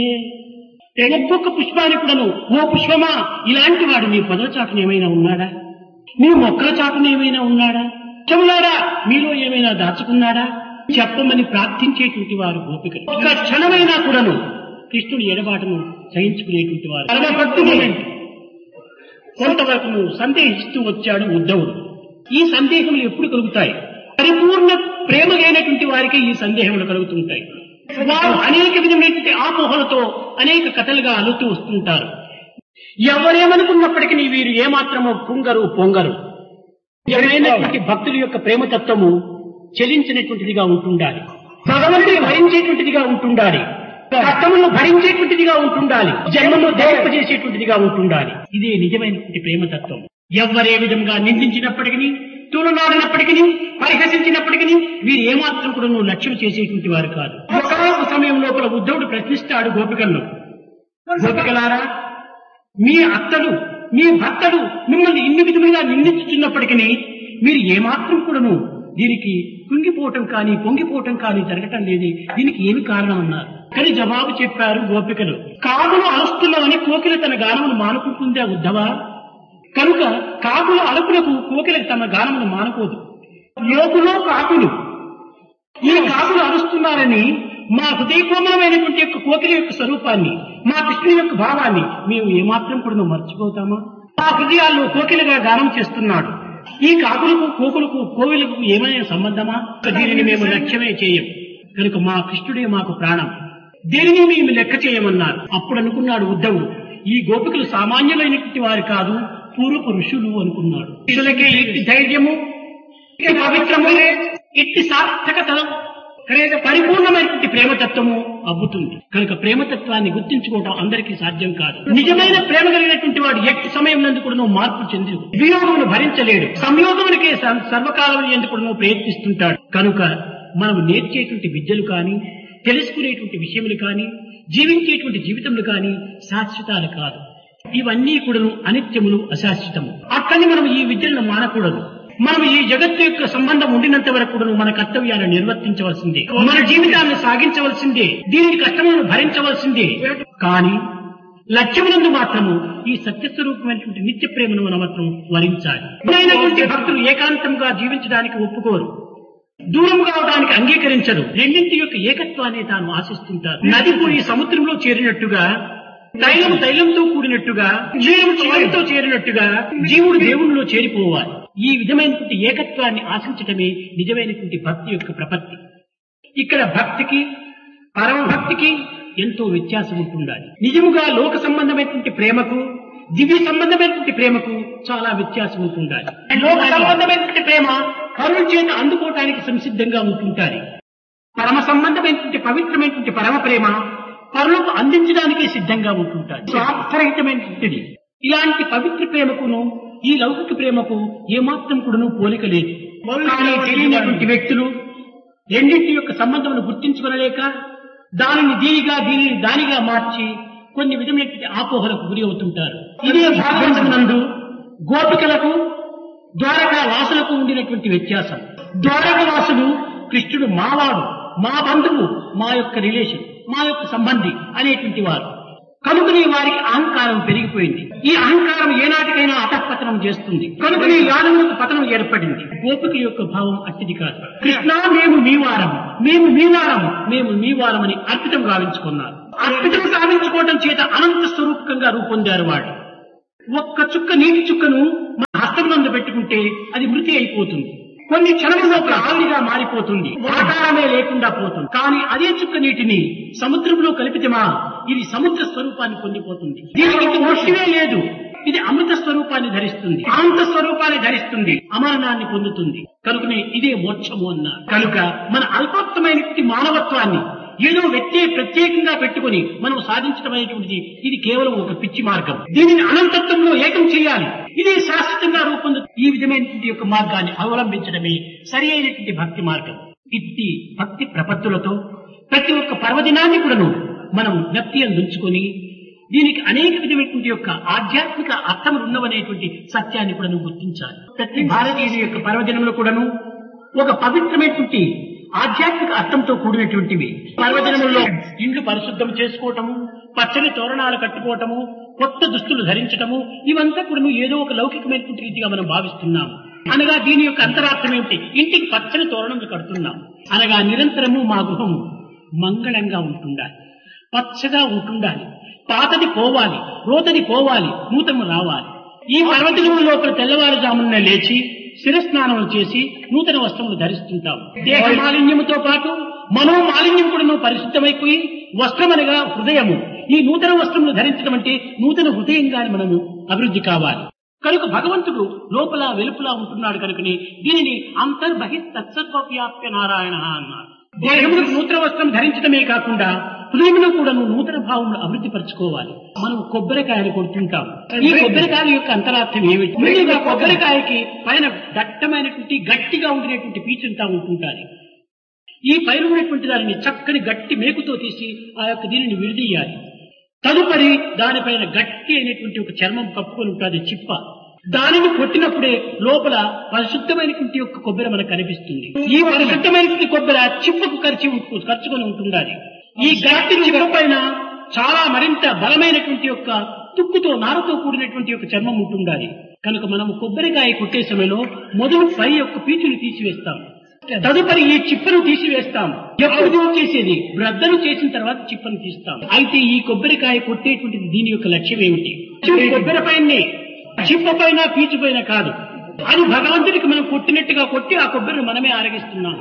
ఒక్కొక్క పుష్పానికి కూడాను ఓ పుష్పమా ఇలాంటి వాడు నీ పదవ చాటున ఏమైనా ఉన్నాడా నీ మొక్కల చాటున ఏమైనా ఉన్నాడా చెవులారా మీలో ఏమైనా దాచుకున్నాడా చెప్పమని ప్రార్థించేటువంటి వారు గోపికలు ఒక్క క్షణమైనా కూడాను కృష్ణుని ఎడబాటును సహించుకునేటువంటి వారు పరమభక్తుడు కొంతవరకు సందేహిస్తూ వచ్చాడు ఉద్ధవుడు ఈ సందేహములు ఎప్పుడు కలుగుతాయి పరిపూర్ణ ప్రేమ లేనటువంటి వారికి ఈ సందేహములు కలుగుతుంటాయి వారు అనేక విధమైనటువంటి ఆపోహలతో అనేక కథలుగా అలుతూ వస్తుంటారు ఎవరేమనుకున్నప్పటికీ వీరు ఏమాత్రమో కుంగరు పొంగరు ఎవరైనటువంటి భక్తుల యొక్క ప్రేమతత్వము చెలించినటువంటిదిగా ఉంటుండాలి భగవంతుని భరించేటువంటిదిగా ఉంటుండాలి కష్టములను భరించేటువంటిదిగా ఉంటుండాలి జన్మను దేవపజేసేటువంటిదిగా ఉంటుండాలి ఇదే నిజమైనటువంటి ప్రేమతత్వం ఎవరే విధంగా నిందించినప్పటికీ తూలనాడినప్పటికీ పరిహసించినప్పటికీ వీరు ఏమాత్రం కూడా నువ్వు లక్ష్యం చేసేటువంటి వారు కాదు ఒకనొక సమయం లోపల ఉద్ధవుడు ప్రశ్నిస్తాడు గోపికలను గోపికలారా మీ అత్తలు మీ భర్తలు మిమ్మల్ని ఇన్ని విధములుగా నిందించుతున్నప్పటికీ మీరు ఏమాత్రం కూడాను దీనికి కుంగిపోవటం కానీ పొంగిపోవటం కానీ జరగటం లేదు దీనికి ఏమి కారణం అన్నారు కానీ జవాబు చెప్పారు గోపికలు కాకులు అరుస్తున్నామని కోకిల తన గానమును మానుకుంటుందే ఉద్ధవా కనుక కాకుల అరుపులకు కోకిలకు తమ గానమును మానుకోదు లోకులో కాకులు ఈ కాకులు అరుస్తున్నారని మా హృదయకోమలమైనటువంటి యొక్క కోకిల యొక్క స్వరూపాన్ని మా కృష్ణుని యొక్క భావాన్ని మేము ఏమాత్రం కూడా మర్చిపోతామా మా హృదయాల్లో కోకిలగా గానం చేస్తున్నాడు ఈ కాకులకు కోకులకు కోవిలకు ఏమైనా సంబంధమా దీనిని మేము లక్ష్యమే చేయం కనుక మా కృష్ణుడే మాకు ప్రాణం దీనిని మేము లెక్క చేయమన్నారు అప్పుడు అనుకున్నాడు ఉద్ధవుడు ఈ గోపికలు సామాన్యులైనటువంటి వారు కాదు పూర్వపు ఋషులు అనుకున్నాడు ఋషులకే ఇట్టి ధైర్యము ఇట్టి పవిత్రము ఇట్టి సార్థకత కనుక పరిపూర్ణమైనటువంటి ప్రేమతత్వము అబ్బుతుంది కనుక ప్రేమతత్వాన్ని గుర్తించుకోవడం అందరికీ సాధ్యం కాదు నిజమైన ప్రేమ కలిగినటువంటి వాడు ఎట్టి సమయం నందు కూడా మార్పు చెంది వియోగమును భరించలేడు సంయోగమునికే స- సర్వకాలం ఎందుకు కూడా ప్రయత్నిస్తుంటాడు కనుక మనం నేర్చేటువంటి విద్యలు కానీ తెలుసుకునేటువంటి విషయములు కానీ జీవించేటువంటి జీవితములు కానీ శాశ్వతాలు కాదు ఇవన్నీ కూడాను అనిత్యములు అశాశ్వతము అక్కడిని మనం ఈ విద్యలను మానకూడదు మనం ఈ జగత్తు యొక్క సంబంధం ఉండినంత వరకు కూడాను మన కర్తవ్యాలను నిర్వర్తించవలసిందే మన జీవితాన్ని సాగించవలసిందే దీనికి కష్టములను భరించవలసిందే కానీ లక్ష్యమునందు మాత్రము ఈ సత్యస్వరూపమైనటువంటి నిత్య ప్రేమను మనం మాత్రం వరించాలి అయినటువంటి భక్తులు ఏకాంతంగా జీవించడానికి ఒప్పుకోరు దూరం కావడానికి అంగీకరించరు రెండింటి యొక్క ఏకత్వాన్ని తాను ఆశిస్తుంటారు నది పోయి సముద్రంలో చేరినట్టుగా తైలం తైలంతో కూడినట్టుగా జీవుడు జీవంతో చేరినట్టుగా జీవుడు దేవునిలో చేరిపోవాలి ఈ విధమైనటువంటి ఏకత్వాన్ని ఆశించటమే నిజమైనటువంటి భక్తి యొక్క ప్రపత్తి ఇక్కడ భక్తికి పరమ భక్తికి ఎంతో వ్యత్యాసం ఉంటుండాలి నిజముగా లోక సంబంధమైనటువంటి ప్రేమకు దివ్య సంబంధమైనటువంటి ప్రేమకు చాలా వ్యత్యాసం ఉంటుండాలి లోక సంబంధమైనటువంటి ప్రేమ కరుణ చేత అందుకోవటానికి సంసిద్ధంగా ఉంటుంటారు పరమ సంబంధమైనటువంటి పవిత్రమైనటువంటి పరమ ప్రేమ పరులకు అందించడానికే సిద్ధంగా ఉంటుంటారు స్వార్థరహితమైనటువంటిది ఇలాంటి పవిత్ర ప్రేమకును ఈ లౌకిక ప్రేమకు ఏమాత్రం కూడాను పోలిక లేదు కానీ తెలియనటువంటి వ్యక్తులు రెండింటి యొక్క సంబంధమును గుర్తించుకొనలేక దానిని దీనిగా దీనిని దానిగా మార్చి కొన్ని విధమైనటువంటి ఆపోహలకు గురి అవుతుంటారు ఇదే భాగవతం నందు గోపికలకు ద్వారకా వాసులకు ఉండినటువంటి వ్యత్యాసం ద్వారక వాసులు కృష్ణుడు మావాడు మా బంధువు మా యొక్క రిలేషన్ మా యొక్క సంబంధి అనేటువంటి వారు కనుకనే వారికి అహంకారం పెరిగిపోయింది ఈ అహంకారం ఏనాటికైనా అతఃపతనం చేస్తుంది కనుకనే యాదవులకు పతనం ఏర్పడింది గోపిక యొక్క భావం అట్టిది కాదు కృష్ణ మేము మీ వారం మేము మీ వారం మేము మీ వారం అని అర్పితం గావించుకున్నారు అర్పితం గావించుకోవడం చేత అనంత స్వరూపకంగా రూపొందారు వాళ్ళు ఒక్క చుక్క నీటి చుక్కను మన హస్తం నందు పెట్టుకుంటే అది మృతి అయిపోతుంది కొన్ని క్షణముల లోపల ఆవిరిగా మారిపోతుంది ఆకారమే లేకుండా పోతుంది కానీ అదే చుక్క నీటిని సముద్రంలో కలిపితేమా ఇది సముద్ర స్వరూపాన్ని పొందిపోతుంది దీనికి ఇంక మృష్టివే లేదు ఇది అమృత స్వరూపాన్ని ధరిస్తుంది అనంత స్వరూపాన్ని ధరిస్తుంది అమరణాన్ని పొందుతుంది కనుకనే ఇదే మోక్షము అన్నారు కనుక మన అల్పత్వమైనటువంటి మానవత్వాన్ని ఏదో వ్యక్తి ప్రత్యేకంగా పెట్టుకుని మనం సాధించడం అనేటువంటిది ఇది కేవలం ఒక పిచ్చి మార్గం దీనిని అనంతత్వంలో ఏకం చేయాలి ఇది శాశ్వతంగా రూపొందు ఈ విధమైనటువంటి యొక్క మార్గాన్ని అవలంబించడమే సరి అయినటువంటి భక్తి మార్గం ఇట్టి భక్తి ప్రపత్తులతో ప్రతి ఒక్క పర్వదినాన్ని కూడాను మనం వ్యక్తి అందించుకొని దీనికి అనేక విధమైనటువంటి యొక్క ఆధ్యాత్మిక అర్థములు ఉన్నవనేటువంటి సత్యాన్ని కూడా గుర్తించాలి ప్రతి భారతీయుల యొక్క పర్వదినంలో కూడాను ఒక పవిత్రమైనటువంటి ఆధ్యాత్మిక అర్థంతో కూడినటువంటివి పర్వదినముల్లో ఇండ్లు పరిశుద్ధం చేసుకోవటము పచ్చని తోరణాలు కట్టుకోవటము కొత్త దుస్తులు ధరించటము ఇవంతా కూడా ఏదో ఒక లౌకికమైనటువంటి రీతిగా మనం భావిస్తున్నాము అనగా దీని యొక్క అంతరార్థం ఏమిటి ఇంటికి పచ్చని తోరణములు కడుతున్నాం అనగా నిరంతరము మా గృహం మంగళంగా ఉంటుండాలి పచ్చగా ఉంటుండాలి పాతది పోవాలి రోతది పోవాలి నూతనము రావాలి ఈ పర్వదినము లోపల తెల్లవారుజామున లేచి శిరస్నానం చేసి నూతన వస్త్రములు ధరిస్తుంటాం దేహ మాలిన్యముతో పాటు మనో మాలిన్యం కూడా పరిశుద్ధమైపోయి వస్త్రమనగా హృదయము ఈ నూతన వస్త్రములు ధరించడం అంటే నూతన హృదయంగా మనము అభివృద్ధి కావాలి కనుక భగవంతుడు లోపల వెలుపల ఉంటున్నాడు కనుకని దీనిని అంతర్బహిస్తత్సర్వవ్యాప్య నారాయణ అన్నారు దేహములకు నూతన వస్త్రం ధరించడమే కాకుండా హృదయంలో కూడా నువ్వు నూతన భావంలో అభివృద్ధి పరచుకోవాలి మనం కొబ్బరికాయలు కొడుతుంటాం ఈ కొబ్బరికాయల యొక్క అంతరార్థం ఏమిటి ముందుగా కొబ్బరికాయకి పైన దట్టమైనటువంటి గట్టిగా ఉండినటువంటి పీచుంటా ఉంటుంటారు ఈ పైన ఉన్నటువంటి దానిని చక్కని గట్టి మేకుతో తీసి ఆ యొక్క దీనిని విడదీయాలి తదుపరి దానిపైన గట్టి అయినటువంటి ఒక చర్మం కప్పుకొని ఉంటుంది చిప్ప దానిని కొట్టినప్పుడే లోపల పరిశుద్ధమైనటువంటి యొక్క కొబ్బరి మనకు కనిపిస్తుంది ఈ పరిశుద్ధమైనటువంటి కొబ్బరి చిప్పకు ఖర్చు ఉంటు- ఖర్చుకొని ఉంటుండాలి ఈ గట్టి చిప్ప పైన చాలా మరింత బలమైనటువంటి యొక్క తుక్కుతో నారతో కూడినటువంటి యొక్క చర్మం ఉంటుండాలి కనుక మనము కొబ్బరికాయ కొట్టే సమయంలో మొదలు పై యొక్క పీచుని తీసివేస్తాం తదుపరి ఈ చిప్పను తీసివేస్తాం ఎప్పుడు చేసేది బ్రద్దలు చేసిన తర్వాత చిప్పను తీస్తాం అయితే ఈ కొబ్బరికాయ కొట్టేటువంటిది దీని యొక్క లక్ష్యం ఏమిటి కొబ్బరి పైనే చిప్ప పైన పీచు పైన కాదు అది భగవంతుడికి మనం కొట్టినట్టుగా కొట్టి ఆ కొబ్బరిని మనమే ఆరగిస్తున్నాం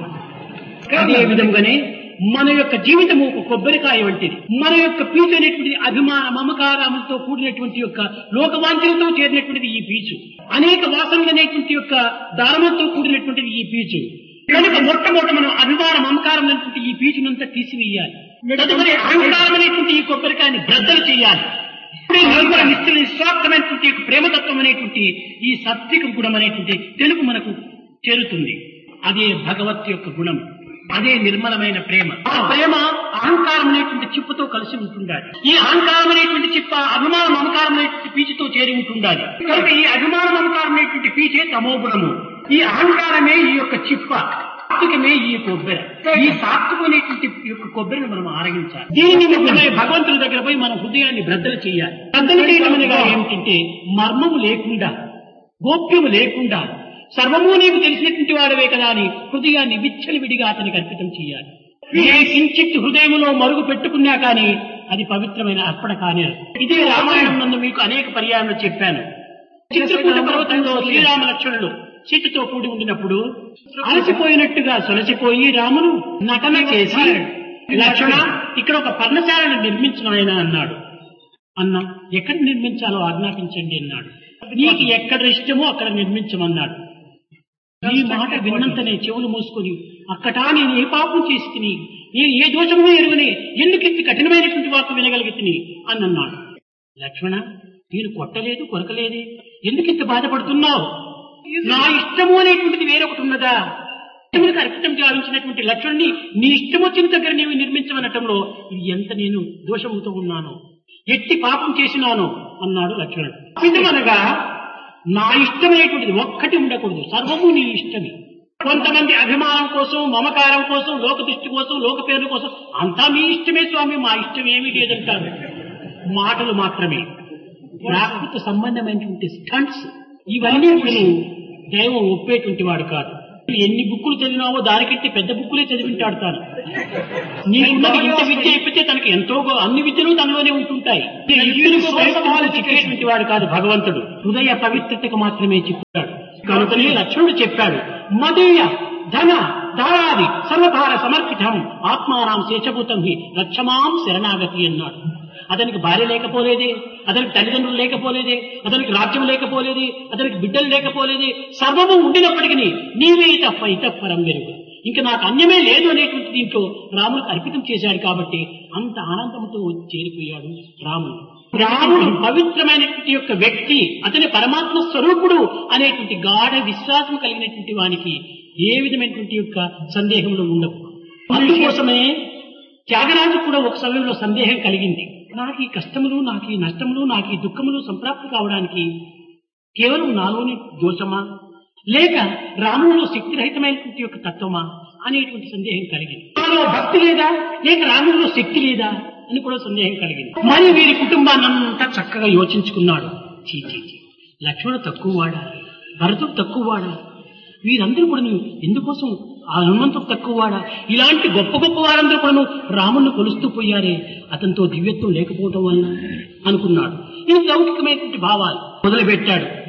అదే విధంగానే మన యొక్క జీవితము ఒక కొబ్బరికాయ వంటిది మన యొక్క పీచు అనేటువంటిది అభిమాన మమకారములతో కూడినటువంటి యొక్క లోకవాంఛలతో చేరినటువంటిది ఈ పీచు అనేక వాసనలు అనేటువంటి యొక్క దారమంతో కూడినటువంటిది ఈ పీచు కనుక మొట్టమొదట మనం అభిమాన మమకారం అనేటువంటి ఈ పీచునంతా తీసివేయాలి తదుపరి అహంకారం అనేటువంటి ఈ కొబ్బరికాయని బ్రద్దలు చేయాలి ఇప్పుడే నలుగురు నిశ్చల నిస్వార్థమైనటువంటి యొక్క ప్రేమతత్వం అనేటువంటి ఈ సాత్విక గుణం అనేటువంటి తెలుగు మనకు చేరుతుంది అదే భగవత్ యొక్క గుణం అదే నిర్మలమైన ప్రేమ ఆ ప్రేమ అహంకారం అనేటువంటి చిప్పుతో కలిసి ఉంటుండాలి ఈ అహంకారం అనేటువంటి చిప్ప అభిమాన మమకారం అనేటువంటి పీచుతో చేరి ఉంటుండాలి కనుక ఈ అభిమాన మమకారం అనేటువంటి పీచే తమో గుణము ఈ అహంకారమే ఈ యొక్క చిప్ప సాత్వికమే ఈ కొబ్బరి ఈ సాత్వికమైనటువంటి యొక్క కొబ్బరిని మనం ఆరగించాలి దీని నిమిత్తమై భగవంతుడి దగ్గర పోయి మన హృదయాన్ని బ్రద్దలు చేయాలి బ్రద్దలు చేయడం అనగా ఏమిటంటే మర్మము లేకుండా గోప్యము లేకుండా సర్వము నీకు తెలిసినటువంటి వాడవే కదా అని హృదయాన్ని విచ్చలివిడిగా అతనికి అర్పితం చేయాలి ఏ కించిత్ హృదయములో మరుగు పెట్టుకున్నా కానీ అది పవిత్రమైన అర్పణ కాని ఇదే రామాయణం నందు మీకు అనేక పర్యాయంలో చెప్పాను చిత్రకూట పర్వతంలో శ్రీరామ లక్ష్మణుడు సీతతో కూడి ఉండినప్పుడు అలసిపోయినట్టుగా సొలసిపోయి రామును నటన చేసి లక్ష్మణ ఇక్కడ ఒక పర్ణశాలను నిర్మించిన ఆయన అన్నాడు అన్న ఎక్కడ నిర్మించాలో ఆజ్ఞాపించండి అన్నాడు నీకు ఎక్కడ ఇష్టమో అక్కడ నిర్మించమన్నాడు ఈ మాట విన్నంతనే చెవులు మూసుకొని అక్కటా నేను ఏ పాపం చేసి తిని నేను ఏ దోషమో ఎరుగని ఎందుకు ఇంత కఠినమైనటువంటి వార్త వినగలిగి తిని అని అన్నాడు లక్ష్మణ నేను కొట్టలేదు కొరకలేదే ఎందుకు ఇంత బాధపడుతున్నావు నా ఇష్టము అనేటువంటిది వేరొకటి ఉన్నదా ఇష్టములకు అర్పితం గావించినటువంటి లక్ష్మణ్ణి నీ ఇష్టం వచ్చిన దగ్గర నీవు నిర్మించమనటంలో ఇది ఎంత నేను దోషముతో ఉన్నాను ఎట్టి పాపం చేసినాను అన్నాడు లక్ష్మణుడు ఇదమనగా నా ఇష్టమైనటువంటిది ఒక్కటి ఉండకూడదు సర్వము నీ ఇష్టమే కొంతమంది అభిమానం కోసం మమకారం కోసం లోక దృష్టి కోసం లోక పేర్ల కోసం అంతా మీ ఇష్టమే స్వామి మా ఇష్టం ఏమీ లేదంటారు మాటలు మాత్రమే ప్రాకృత సంబంధమైనటువంటి స్టంట్స్ ఇవన్నీ ఇప్పుడు దైవం ఒప్పేటువంటి వాడు కాదు ఎన్ని బుక్కులు చదివినావో దానికంటే పెద్ద బుక్కులే చదివింటాడు తాను నీకున్నది ఇంత విద్య ఇప్పితే తనకి ఎంతో గొ- అన్ని విద్యలు తనలోనే ఉంటుంటాయి ఇద్దరికో వైభవాలు చిక్కేటువంటి వాడు కాదు భగవంతుడు హృదయ పవిత్రతకు మాత్రమే చిక్కుతాడు కనుకనే లక్ష్మణుడు చెప్పాడు మదీయ ధన దారాది సర్వధార సమర్పితం ఆత్మానాం శేషభూతం హి రక్షమాం శరణాగతి అన్నాడు అతనికి భార్య లేకపోలేదే అతనికి తల్లిదండ్రులు లేకపోలేదే అతనికి రాజ్యం లేకపోలేదే అతనికి బిడ్డలు లేకపోలేదే సర్వము ఉండినప్పటికీ నీవే తప్ప ఇతప్పరం వెరుగు ఇంకా నాకు అన్యమే లేదు అనేటువంటి దీంట్లో రాముడికి అర్పితం చేశాడు కాబట్టి అంత ఆనందంతో వచ్చి చేరిపోయాడు రాముడు రాముడు పవిత్రమైనటువంటి యొక్క వ్యక్తి అతని పరమాత్మ స్వరూపుడు అనేటువంటి గాఢ విశ్వాసం కలిగినటువంటి వానికి ఏ విధమైనటువంటి యొక్క సందేహంలో ఉండవు అందుకోసమే త్యాగరాజు కూడా ఒక సమయంలో సందేహం కలిగింది నాకు ఈ కష్టములు నాకు ఈ నష్టములు నాకు ఈ దుఃఖములు సంప్రాప్తి కావడానికి కేవలం నాలోని దోషమా లేక రాముడిలో శక్తిరహితమైనటువంటి యొక్క తత్వమా అనేటువంటి సందేహం కలిగింది నాలో భక్తి లేదా లేక రాముడిలో శక్తి లేదా అని కూడా సందేహం కలిగింది మరి వీరి కుటుంబాన్నంతా చక్కగా యోచించుకున్నాడు చీ చీ చీ లక్ష్మణ తక్కువ వాడా భరతుడు తక్కువ వాడా వీరందరూ కూడా ఎందుకోసం ఆ హనుమంతుడు తక్కువ వాడా ఇలాంటి గొప్ప గొప్ప వారందరూ కూడా రాముణ్ణి కొలుస్తూ పోయారే అతనితో దివ్యత్వం లేకపోవడం వలన అనుకున్నాడు ఇది లౌకికమైనటువంటి భావాలు మొదలుపెట్టాడు